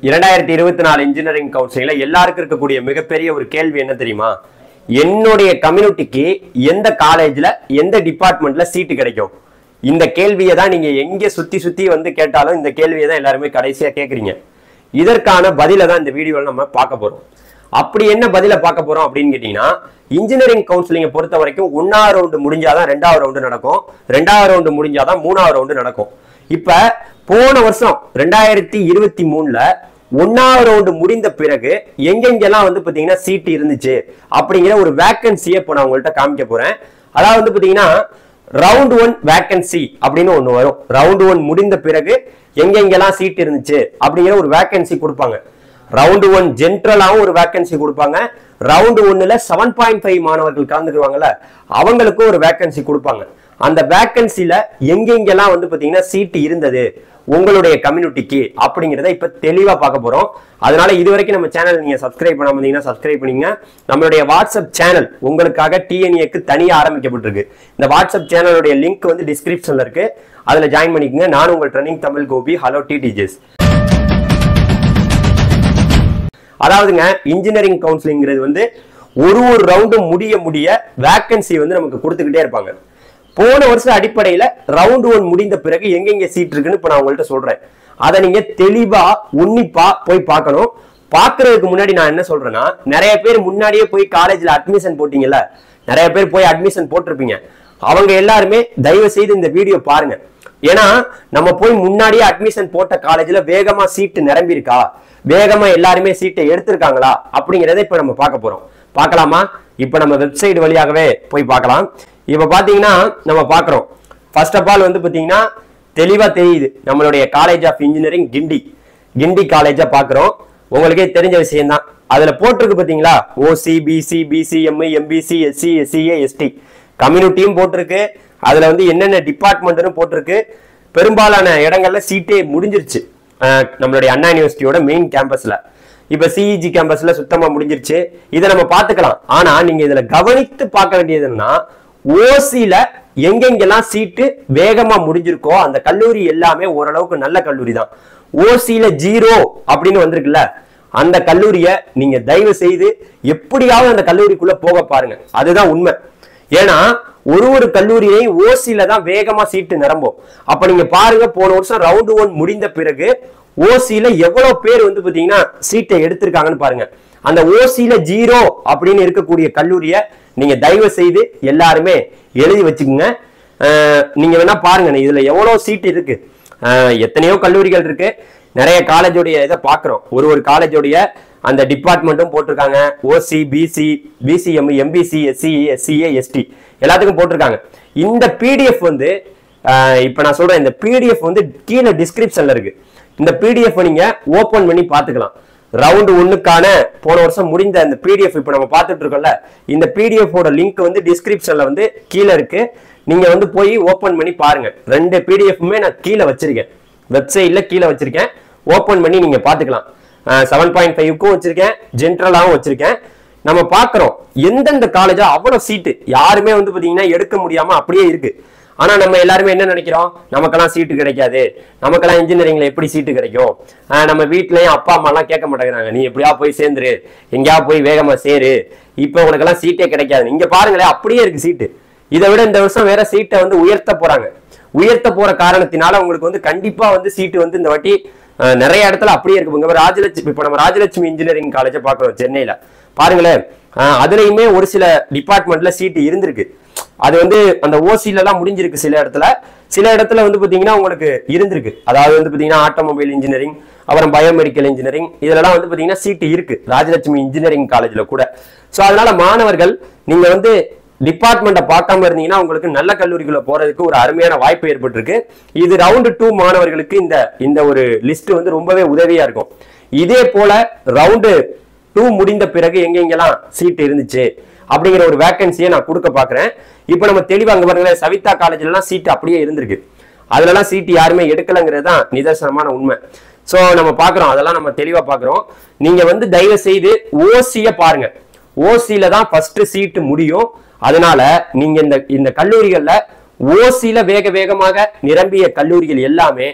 இரண்டாயிரத்தி இருபத்தி நாலு இன்ஜினியரிங் கவுன்சிலிங்ல எல்லாருக்கும் இருக்கக்கூடிய மிகப்பெரிய ஒரு கேள்வி என்ன தெரியுமா என்னுடைய கம்யூனிட்டிக்கு எந்த காலேஜ்ல எந்த டிபார்ட்மெண்ட்ல சீட்டு கிடைக்கும் இந்த கேள்வியை தான் நீங்க எங்க சுத்தி சுத்தி வந்து கேட்டாலும் இந்த கேள்வியை தான் எல்லாருமே கடைசியா கேக்குறீங்க இதற்கான பதிலை தான் இந்த வீடியோவில் நம்ம பார்க்க போறோம் அப்படி என்ன பதிலை பார்க்க போறோம் அப்படின்னு கேட்டீங்கன்னா இன்ஜினியரிங் கவுன்சிலிங்கை பொறுத்த வரைக்கும் ஒன்னாவது ரவுண்டு முடிஞ்சாதான் ரெண்டாவது ரவுண்டு நடக்கும் ரெண்டாவது ரவுண்டு முடிஞ்சாதான் மூணாவது ரவுண்டு நடக்கும் இப்ப போன வருஷம் ரெண்டாயிரத்தி இருபத்தி மூணுல ஒன்னாவது ரவுண்டு முடிந்த பிறகு எங்கெங்கெல்லாம் வந்து பாத்தீங்கன்னா சீட் இருந்துச்சு அப்படிங்கிற ஒரு வேக்கன்சியை இப்போ நான் உங்கள்கிட்ட காமிக்க போறேன் அதாவது வந்து பாத்தீங்கன்னா ரவுண்ட் ஒன் வேக்கன்சி அப்படின்னு ஒண்ணு வரும் ரவுண்ட் ஒன் முடிந்த பிறகு எங்கெங்கெல்லாம் சீட் இருந்துச்சு அப்படிங்கிற ஒரு வேக்கன்சி கொடுப்பாங்க ரவுண்டு ஒன் ஜென்ரலாவும் ஒரு வேக்கன்சி கொடுப்பாங்க ரவுண்டு ஒன்னுல செவன் பாயிண்ட் ஃபைவ் மாணவர்கள் கலந்துக்குவாங்கல்ல அவங்களுக்கும் ஒரு வேக்கன்சி கொடுப்பாங்க அந்த வேக்கன்சில எங்கெங்கெல்லாம் வந்து பாத்தீங்கன்னா சீட் இருந்தது உங்களுடைய கம்யூனிட்டிக்கு அப்படிங்கிறத இப்ப தெளிவா பார்க்க போறோம் அதனால இது வரைக்கும் நம்ம சேனல் நீங்க சப்ஸ்கிரைப் பண்ணாம இருந்தீங்கன்னா சப்ஸ்கிரைப் பண்ணீங்க நம்மளுடைய வாட்ஸ்அப் சேனல் உங்களுக்காக டிஎன்ஏக்கு தனியா ஆரம்பிக்கப்பட்டிருக்கு இந்த வாட்ஸ்அப் சேனலுடைய லிங்க் வந்து டிஸ்கிரிப்ஷன்ல இருக்கு அதுல ஜாயின் பண்ணிக்கோங்க நான் உங்கள் ட்ரெனிங் தமிழ் கோபி ஹலோ டிடிஜிஎஸ் அதாவதுங்க இன்ஜினியரிங் கவுன்சிலிங்கிறது வந்து ஒரு ஒரு ரவுண்டு முடிய முடிய வேக்கன்சி வந்து நமக்கு கொடுத்துக்கிட்டே இருப்பாங்க போன வருஷம் அடிப்படையில ரவுண்டு ஒன் முடிந்த பிறகு எங்கெங்க சீட் இருக்குன்னு இப்ப நான் உங்கள்கிட்ட சொல்றேன் அதை நீங்க தெளிவா உன்னிப்பா போய் பார்க்கணும் பார்க்கறதுக்கு முன்னாடி நான் என்ன சொல்றேன்னா நிறைய பேர் முன்னாடியே போய் காலேஜ்ல அட்மிஷன் போட்டீங்கல்ல நிறைய பேர் போய் அட்மிஷன் போட்டிருப்பீங்க அவங்க எல்லாருமே தயவு செய்து இந்த வீடியோ பாருங்க ஏன்னா நம்ம போய் முன்னாடியே அட்மிஷன் போட்ட காலேஜ்ல வேகமா சீட்டு நிரம்பி இருக்கா வேகமா எல்லாருமே சீட்டை எடுத்திருக்காங்களா அப்படிங்கறத இப்ப நம்ம பார்க்க போறோம் பார்க்கலாமா இப்ப நம்ம வெப்சைட் வழியாகவே போய் பார்க்கலாம் இப்ப பாத்தீங்கன்னா நம்ம பார்க்கறோம் ஃபர்ஸ்ட் ஆஃப் ஆல் வந்து பாத்தீங்கன்னா தெளிவா தெரியுது நம்மளுடைய college of engineering Guindy Guindy காலேஜா பார்க்கறோம் உங்களுக்கே தெரிஞ்ச விஷயம் தான் அதுல போட்டிருக்கு பாத்தீங்களா OC BC BCM MBC SC SCA ST கம்யூனிட்டியும் போட்டிருக்கு அதுல வந்து என்னென்ன டிபார்ட்மெண்ட்னு போட்டிருக்கு பெரும்பாலான இடங்கள்ல சீட்டே முடிஞ்சிருச்சு அஹ் நம்மளுடைய அண்ணா யூனிவர்சிட்டியோட மெயின் கேம்பஸ்ல இப்ப சிஇஜி கேம்பஸ்ல சுத்தமா முடிஞ்சிருச்சு இதை நம்ம பாத்துக்கலாம் ஆனா நீங்க இதுல கவனித்து பார்க்க வேண்டியது என்னன்னா ஓசில எங்கெங்கெல்லாம் சீட்டு வேகமா முடிஞ்சிருக்கோ அந்த கல்லூரி எல்லாமே ஓரளவுக்கு நல்ல கல்லூரி தான் ஓசில ஜீரோ அப்படின்னு வந்திருக்குல்ல அந்த கல்லூரிய நீங்க தயவு செய்து எப்படியாவது அந்த கல்லூரிக்குள்ள போக பாருங்க அதுதான் உண்மை ஏன்னா ஒரு ஒரு கல்லூரியிலையும் ஓசில தான் வேகமா சீட்டு நிரம்பும் அப்ப நீங்க பாருங்க போன வருஷம் ரவுண்டு ஒன் முடிந்த பிறகு ஓசில எவ்வளவு பேர் வந்து பாத்தீங்கன்னா சீட்டை எடுத்திருக்காங்கன்னு பாருங்க அந்த ஓசில ஜீரோ அப்படின்னு இருக்கக்கூடிய கல்லூரிய நீங்க தயவு செய்து எல்லாருமே எழுதி வச்சுக்கோங்க அஹ் நீங்க வேணா பாருங்க இதுல எவ்வளவு சீட் இருக்கு அஹ் எத்தனையோ கல்லூரிகள் இருக்கு நிறைய காலேஜோடைய இதை பார்க்குறோம் ஒரு ஒரு காலேஜோடைய அந்த டிபார்ட்மெண்ட்டும் போட்டிருக்காங்க OC BC BCM MBC SC SCA ST எல்லாத்துக்கும் போட்டிருக்காங்க இந்த பிடிஎஃப் வந்து அஹ் இப்ப நான் சொல்றேன் இந்த பிடிஎஃப் வந்து கீழே டிஸ்கிரிப்ஷன்ல இருக்கு இந்த பிடிஎஃப் நீங்க ஓபன் பண்ணி பார்த்துக்கலாம் ரவுண்டு ஒன்னுக்கான போன வருஷம் முடிந்த அந்த பிடிஎஃப் இப்போ நம்ம பார்த்துட்டு இருக்கோம்ல இந்த பிடிஎஃப் ஓட லிங்க் வந்து டிஸ்கிரிப்ஷன்ல வந்து கீழே இருக்கு நீங்க வந்து போய் ஓபன் பண்ணி பாருங்க ரெண்டு பிடிஎஃப்மே நான் கீழே வச்சிருக்கேன் வெப்சைட்ல கீழே வச்சிருக்கேன் ஓபன் பண்ணி நீங்க பாத்துக்கலாம் செவன் பாயிண்ட் ஃபைவ்க்கும் வச்சிருக்கேன் ஜென்ரலாகவும் வச்சிருக்கேன் நம்ம பார்க்குறோம் எந்தெந்த காலேஜா அவ்வளவு சீட்டு யாருமே வந்து பாத்தீங்கன்னா எடுக்க முடியாம அப்படியே இருக்கு ஆனா நம்ம எல்லாருமே என்ன நினைக்கிறோம் நமக்கெல்லாம் சீட்டு கிடைக்காது நமக்கெல்லாம் இன்ஜினியரிங்ல எப்படி சீட்டு கிடைக்கும் ஆஹ் நம்ம வீட்லயும் அப்பா அம்மா எல்லாம் கேட்க மாட்டேங்கிறாங்க நீ எப்படியா போய் சேர்ந்துரு எங்கேயா போய் வேகமா சேரு இப்போ உனக்கெல்லாம் சீட்டே கிடைக்காது இங்க பாருங்களேன் அப்படியே இருக்கு சீட்டு இதை விட இந்த வருஷம் வேற சீட்டை வந்து உயர்த்த போறாங்க உயர்த்த போற காரணத்தினால உங்களுக்கு வந்து கண்டிப்பா வந்து சீட்டு வந்து இந்த வாட்டி அஹ், நிறைய இடத்துல அப்படியே இருக்கு இங்க ராஜலட்சுமி இப்ப நம்ம ராஜலட்சுமி இன்ஜினியரிங் காலேஜை பார்க்கிறோம் சென்னையில பாருங்களேன் அஹ், அதுலயுமே ஒரு சில டிபார்ட்மெண்ட்ல சீட்டு இருந்திருக்கு அது வந்து அந்த ஓசில எல்லாம் முடிஞ்சிருக்கு சில இடத்துல சில இடத்துல வந்து பாத்தீங்கன்னா உங்களுக்கு இருந்திருக்கு அதாவது வந்து பாத்தீங்கன்னா ஆட்டோமொபைல் இன்ஜினியரிங் அப்புறம் பயோமெடிக்கல் இன்ஜினியரிங் இதுலலாம் வந்து பாத்தீங்கன்னா சீட்டு இருக்கு ராஜலட்சுமி இன்ஜினியரிங் காலேஜ்ல கூட சோ அதனால மாணவர்கள் நீங்க வந்து டிபார்ட்மெண்ட்டை பார்க்காம இருந்தீங்கன்னா உங்களுக்கு நல்ல கல்லூரிக்குள்ள போறதுக்கு ஒரு அருமையான வாய்ப்பு ஏற்பட்டிருக்கு இது ரவுண்டு டூ மாணவர்களுக்கு இந்த இந்த ஒரு லிஸ்ட் வந்து ரொம்பவே உதவியா இருக்கும் இதே போல ரவுண்டு டூ முடிந்த பிறகு எங்கெங்கெல்லாம் சீட் இருந்துச்சு அப்படிங்கிற ஒரு வேகன்சியை நான் கொடுக்க பார்க்குறேன் இப்போ நம்ம தெளிவாக அங்கே பாருங்களேன் சவிதா காலேஜ்லலாம் சீட் அப்படியே இருந்திருக்கு அதுலலாம் சீட் யாருமே எடுக்கலைங்கிறது தான் நிதர்சனமான உண்மை ஸோ நம்ம பார்க்குறோம் அதெல்லாம் நம்ம தெளிவாக பார்க்குறோம் நீங்கள் வந்து தயவு செய்து ஓசியை பாருங்க ஓசியில தான் ஃபர்ஸ்ட் சீட்டு முடியும் அதனால நீங்க இந்த இந்த கல்லூரிகள்ல ஓசியில வேக வேகமாக நிரம்பிய கல்லூரிகள் எல்லாமே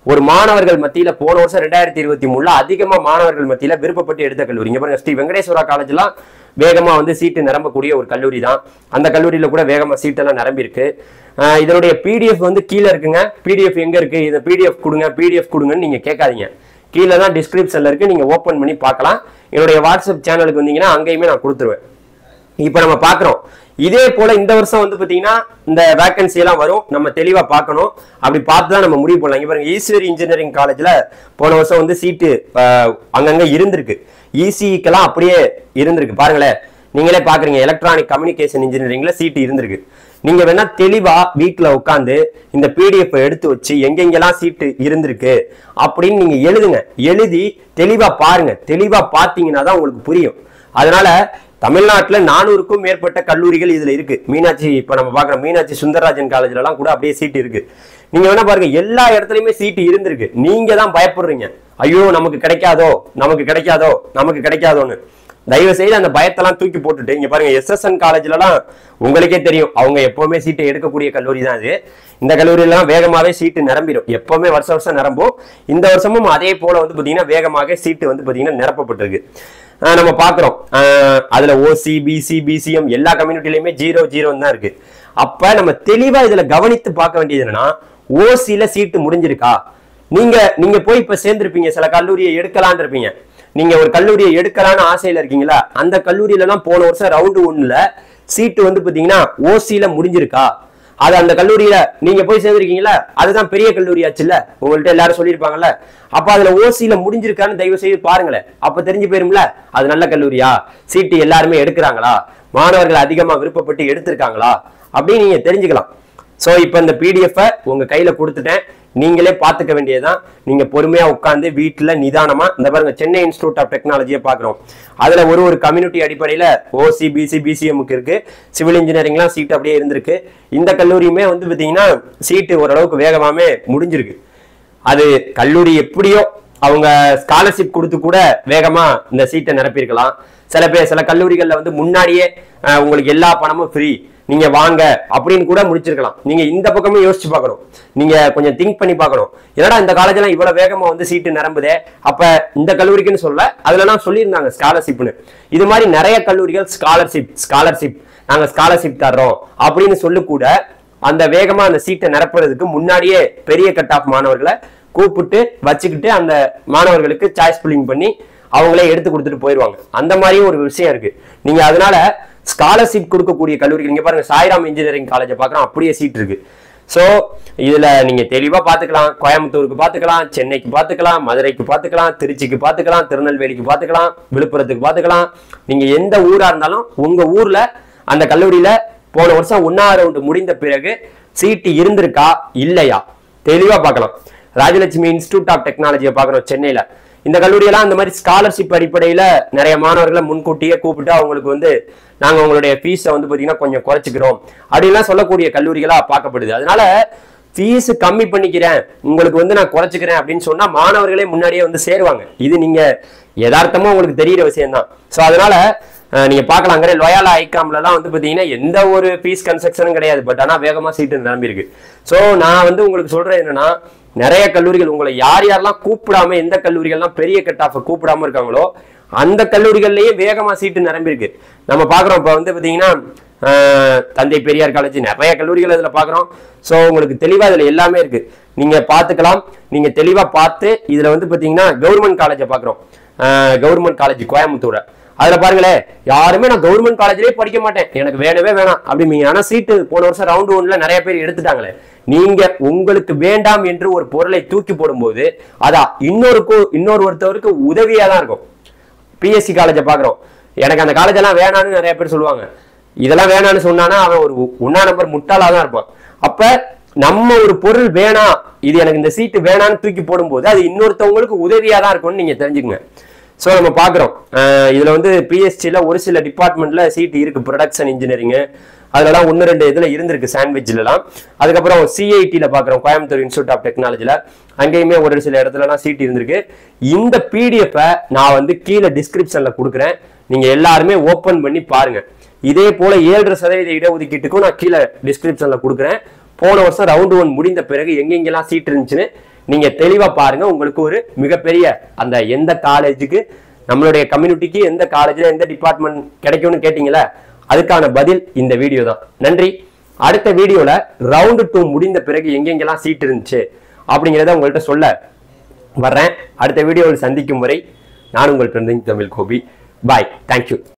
ஒரு மாணவர்கள் மத்தியில போன வருஷம் ரெண்டாயிரத்தி இருபத்தி மூணுல அதிகமா மாணவர்கள் மத்தியில விருப்பப்பட்டு எடுத்த கல்லூரி இங்க பாருங்க ஸ்ரீ வெங்கடேஸ்வரா காலேஜ்லாம் வேகமா வந்து சீட்டு நிரம்பக்கூடிய ஒரு கல்லூரி தான் அந்த கல்லூரியில கூட வேகமா சீட்டெல்லாம் நிரம்பி இருக்கு ஆஹ் இதனுடைய பிடிஎஃப் வந்து கீழே இருக்குங்க பிடிஎஃப் எங்க இருக்கு இந்த பிடிஎஃப் கொடுங்க பிடிஎஃப் கொடுங்கன்னு நீங்க கேட்காதீங்க கீழே தான் டிஸ்கிரிப்ஷன்ல இருக்கு நீங்க ஓபன் பண்ணி பார்க்கலாம் என்னுடைய வாட்ஸ்அப் சேனலுக்கு வந்தீங்கன்னா அங்கேயுமே நான் கொடுத்துருவேன் இப்போ நம்ம பார்க்குறோம் இதே போல இந்த வருஷம் வந்து பாத்தீங்கன்னா இந்த வேகன்சி எல்லாம் வரும் நம்ம தெளிவா பார்க்கணும் அப்படி பார்த்து தான் நம்ம முடிவு பண்ணலாம் இங்க பாருங்க ஈஸ்வரி இன்ஜினியரிங் காலேஜ்ல போன வருஷம் வந்து சீட்டு அங்கங்க இருந்திருக்கு இசிக்கெல்லாம் அப்படியே இருந்திருக்கு பாருங்களேன் நீங்களே பாக்குறீங்க எலக்ட்ரானிக் கம்யூனிகேஷன் இன்ஜினியரிங்ல சீட்டு இருந்திருக்கு நீங்க வேணா தெளிவா வீட்ல உட்காந்து இந்த பிடிஎஃப் எடுத்து வச்சு எங்கெங்கெல்லாம் சீட்டு இருந்திருக்கு அப்படின்னு நீங்க எழுதுங்க எழுதி தெளிவா பாருங்க தெளிவா பார்த்தீங்கன்னா தான் உங்களுக்கு புரியும் அதனால தமிழ்நாட்டுல நானூறுக்கும் மேற்பட்ட கல்லூரிகள் இதுல இருக்கு மீனாட்சி இப்ப நம்ம பாக்குறோம் மீனாட்சி சுந்தரராஜன் காலேஜ்ல எல்லாம் கூட அப்படியே சீட் இருக்கு நீங்க வேணா பாருங்க எல்லா இடத்துலயுமே சீட்டு இருந்திருக்கு நீங்க தான் பயப்படுறீங்க ஐயோ நமக்கு கிடைக்காதோ நமக்கு கிடைக்காதோ நமக்கு கிடைக்காதோன்னு தயவு செய்து அந்த பயத்தெல்லாம் தூக்கி போட்டுட்டு இங்க பாருங்க எஸ்எஸ்என் காலேஜ்லலாம் உங்களுக்கே தெரியும் அவங்க எப்பவுமே சீட்டை எடுக்கக்கூடிய கல்லூரி தான் இது இந்த கல்லூரியிலாம் வேகமாவே சீட்டு நிரம்பிடும் எப்பவுமே வருஷம் வருஷம் நிரம்பும் இந்த வருஷமும் அதே போல வந்து பாத்தீங்கன்னா வேகமாக சீட்டு வந்து பாத்தீங்கன்னா நிரப்பப்பட்டிருக்கு ஆஹ் நம்ம பாக்குறோம் ஆஹ் அதுல ஓசி பிசி பிசிஎம் எல்லா கம்யூனிட்டிலையுமே ஜீரோ ஜீரோ தான் இருக்கு அப்ப நம்ம தெளிவா இதுல கவனித்து பார்க்க வேண்டியது என்னன்னா ஓசியில சீட்டு முடிஞ்சிருக்கா நீங்க நீங்க போய் இப்ப சேர்ந்திருப்பீங்க சில கல்லூரியை எடுக்கலான் இருப்பீங்க நீங்க ஒரு கல்லூரியை எடுக்கலான்னு ஆசையில இருக்கீங்களா அந்த கல்லூரியில எல்லாம் போன வருஷம் ரவுண்டு ஒண்ணுல சீட்டு வந்து பாத்தீங்கன்னா ஓசியில முடிஞ்சிருக்கா அது அந்த கல்லூரியில நீங்க போய் சேர்ந்திருக்கீங்களா அதுதான் பெரிய கல்லூரி ஆச்சுல்ல உங்கள்ட்ட எல்லாரும் சொல்லியிருப்பாங்கல்ல அப்ப அதுல ஓசியில முடிஞ்சிருக்கான்னு தயவு செய்து பாருங்களேன் அப்ப தெரிஞ்சு போயிரும்ல அது நல்ல கல்லூரியா சீட்டு எல்லாருமே எடுக்கிறாங்களா மாணவர்கள் அதிகமா விருப்பப்பட்டு எடுத்திருக்காங்களா அப்படின்னு நீங்க தெரிஞ்சுக்கலாம் சோ இப்போ இந்த பிடிஎஃப் உங்க கையில கொடுத்துட்டேன் நீங்களே பார்த்துக்க வேண்டியதுதான் நீங்க பொறுமையா உட்காந்து வீட்டுல நிதானமா இந்த பாருங்க சென்னை இன்ஸ்டியூட் ஆஃப் டெக்னாலஜியை பாக்குறோம் அதுல ஒரு ஒரு கம்யூனிட்டி அடிப்படையில ஓசி பிசி பிசிஎம்க்கு இருக்கு சிவில் இன்ஜினியரிங்லாம் சீட் அப்படியே இருந்திருக்கு இந்த கல்லூரியுமே வந்து பாத்தீங்கன்னா சீட்டு ஓரளவுக்கு வேகமாவே முடிஞ்சிருக்கு அது கல்லூரி எப்படியோ அவங்க ஸ்காலர்ஷிப் கொடுத்து கூட வேகமா இந்த சீட்டை நிரப்பியிருக்கலாம் சில பேர் சில கல்லூரிகள்ல வந்து முன்னாடியே அஹ், உங்களுக்கு எல்லா பணமும் ஃப்ரீ நீங்க வாங்க அப்படின்னு கூட முடிச்சிருக்கலாம் நீங்க இந்த பக்கமும் யோசிச்சு பார்க்கணும் நீங்க கொஞ்சம் திங்க் பண்ணி பார்க்கணும் என்னடா இந்த காலேஜ்லாம் இவ்வளவு வேகமா வந்து சீட்டு நிரம்புதே அப்ப இந்த கல்லூரிக்குன்னு சொல்ல அதுலலாம் சொல்லியிருந்தாங்க ஸ்காலர்ஷிப்னு இது மாதிரி நிறைய கல்லூரிகள் ஸ்காலர்ஷிப் ஸ்காலர்ஷிப் நாங்க ஸ்காலர்ஷிப் தர்றோம் அப்படின்னு சொல்லு கூட அந்த வேகமா அந்த சீட்டை நிரப்புறதுக்கு முன்னாடியே பெரிய கட் ஆஃப் மாணவர்களை கூப்பிட்டு வச்சுக்கிட்டு அந்த மாணவர்களுக்கு சாய்ஸ் புல்லிங் பண்ணி அவங்களே எடுத்து கொடுத்துட்டு போயிடுவாங்க அந்த மாதிரியும் ஒரு விஷயம் இருக்கு நீங்க அதனால ஸ்காலர்ஷிப் கொடுக்கக்கூடிய கல்லூரிகள் இங்க பாருங்க சாய்ராம் இன்ஜினியரிங் காலேஜை பார்க்குறோம் அப்படியே சீட் இருக்கு ஸோ இதுல நீங்க தெளிவா பார்த்துக்கலாம் கோயம்புத்தூருக்கு பார்த்துக்கலாம் சென்னைக்கு பார்த்துக்கலாம் மதுரைக்கு பார்த்துக்கலாம் திருச்சிக்கு பார்த்துக்கலாம் திருநெல்வேலிக்கு பார்த்துக்கலாம் விழுப்புரத்துக்கு பார்த்துக்கலாம் நீங்க எந்த ஊரா இருந்தாலும் உங்க ஊர்ல அந்த கல்லூரியில போன வருஷம் ஒன்னாவது ரவுண்டு முடிந்த பிறகு சீட்டு இருந்திருக்கா இல்லையா தெளிவா பார்க்கலாம் ராஜலட்சுமி இன்ஸ்டிடியூட் ஆஃப் டெக்னாலஜியை பார்க்குறோம் சென்னையில இந்த கல்லூரியெல்லாம் இந்த மாதிரி ஸ்காலர்ஷிப் அடிப்படையில நிறைய மாணவர்களை முன்கூட்டியே கூப்பிட்டு அவங்களுக்கு வந்து நாங்க உங்களுடைய ஃபீஸை வந்து பாத்தீங்கன்னா கொஞ்சம் குறைச்சிக்கிறோம் அப்படின்லாம் சொல்லக்கூடிய கல்லூரிகளா பார்க்கப்படுது அதனால ஃபீஸ் கம்மி பண்ணிக்கிறேன் உங்களுக்கு வந்து நான் குறைச்சிக்கிறேன் அப்படின்னு சொன்னா மாணவர்களே முன்னாடியே வந்து சேருவாங்க இது நீங்க யதார்த்தமா உங்களுக்கு தெரியிற விஷயம் தான் ஸோ அதனால அஹ், நீங்க பார்க்கலாங்கிற லொயாலா ஐகாம்லலாம் வந்து பாத்தீங்கன்னா எந்த ஒரு ஃபீஸ் கன்ஸ்ட்ரக்ஷனும் கிடையாது பட் ஆனா வேகமா சீட்டு நிரம்பியிருக்கு ஸோ நான் வந்து உங்களுக்கு சொல்றது என்னன்னா நிறைய கல்லூரிகள் உங்களை யார் யாரெல்லாம் கூப்பிடாம எந்த கல்லூரிகள்லாம் பெரிய கட் ஆஃப் கூப்பிடாம இருக்காங்களோ அந்த கல்லூரிகள்லயே வேகமா சீட்டு நிரம்பியிருக்கு நம்ம பாக்குறோம் இப்ப வந்து பாத்தீங்கன்னா ஆஹ், தந்தை பெரியார் காலேஜ் நிறைய கல்லூரிகள் இதுல பாக்குறோம் சோ உங்களுக்கு தெளிவா இதுல எல்லாமே இருக்கு நீங்க பாத்துக்கலாம் நீங்க தெளிவா பார்த்து இதுல வந்து பாத்தீங்கன்னா கவர்மெண்ட் காலேஜை பாக்குறோம் கவர்மெண்ட் காலேஜ் கோயம்புத்தூரை அதுல பாருங்களேன் யாருமே நான் கவர்மெண்ட் காலேஜ்லயே படிக்க மாட்டேன் எனக்கு வேணவே வேணாம் அப்படிங்க ஆனா சீட்டு போன வருஷம் ரவுண்ட் ஒன்ல நிறைய பேர் எடுத்துட்டாங்களே நீங்க உங்களுக்கு வேண்டாம் என்று ஒரு பொருளை தூக்கி போடும்போது அதான் இன்னொருக்கு இன்னொரு ஒருத்தவருக்கு உதவியா தான் இருக்கும் பிஎஸ்சி காலேஜை பாக்குறோம் எனக்கு அந்த காலேஜ் எல்லாம் வேணாம்னு நிறைய பேர் சொல்லுவாங்க இதெல்லாம் வேணாம்னு சொன்னானா அவன் ஒரு ஒன்னா நம்பர் முட்டாளா தான் இருப்பான் அப்ப நம்ம ஒரு பொருள் வேணாம் இது எனக்கு இந்த சீட்டு வேணாம்னு தூக்கி போடும்போது அது இன்னொருத்தவங்களுக்கு உதவியா தான் இருக்கும்னு நீங்க தெரிஞ்சுக்கங்க ஸோ நம்ம பார்க்குறோம் இதுல வந்து பிஎஸ்சியில் ஒரு சில டிபார்ட்மெண்ட்ல சீட் இருக்கு ப்ரொடக்ஷன் இன்ஜினியரிங் அதுலலாம் ஒன்று ரெண்டு இதுல இருந்திருக்கு சாண்ட்விச்லலாம் அதுக்கப்புறம் சிஐடியில் பார்க்குறோம் கோயம்புத்தூர் இன்ஸ்டியூட் ஆஃப் டெக்னாலஜியில் அங்கேயுமே ஒரு சில இடத்துலலாம் சீட் இருந்திருக்கு இந்த பிடிஎஃப்பை நான் வந்து கீழே டிஸ்கிரிப்ஷனில் கொடுக்குறேன் நீங்க எல்லாருமே ஓப்பன் பண்ணி பாருங்க இதே போல ஏழரை சதவீத இடஒதுக்கீட்டுக்கும் நான் கீழே டிஸ்கிரிப்ஷன்ல கொடுக்குறேன் போன வருஷம் ரவுண்ட் ஒன் முடிந்த பிறகு எங்கெங்கெல்லாம் சீட் இருந்துச்சுன்னு நீங்க தெளிவா பாருங்க உங்களுக்கு ஒரு மிகப்பெரிய அந்த எந்த காலேஜுக்கு நம்மளுடைய கம்யூனிட்டிக்கு எந்த காலேஜ்ல எந்த டிபார்ட்மெண்ட் கிடைக்கும்னு கேட்டீங்களா அதுக்கான பதில் இந்த வீடியோ தான் நன்றி அடுத்த வீடியோல ரவுண்டு டூ முடிந்த பிறகு எங்கெங்கெல்லாம் சீட் இருந்துச்சு அப்படிங்கிறத உங்கள்கிட்ட சொல்ல வர்றேன் அடுத்த வீடியோவில் சந்திக்கும் வரை நான் உங்கள் trending Tamil Gopi bye thank you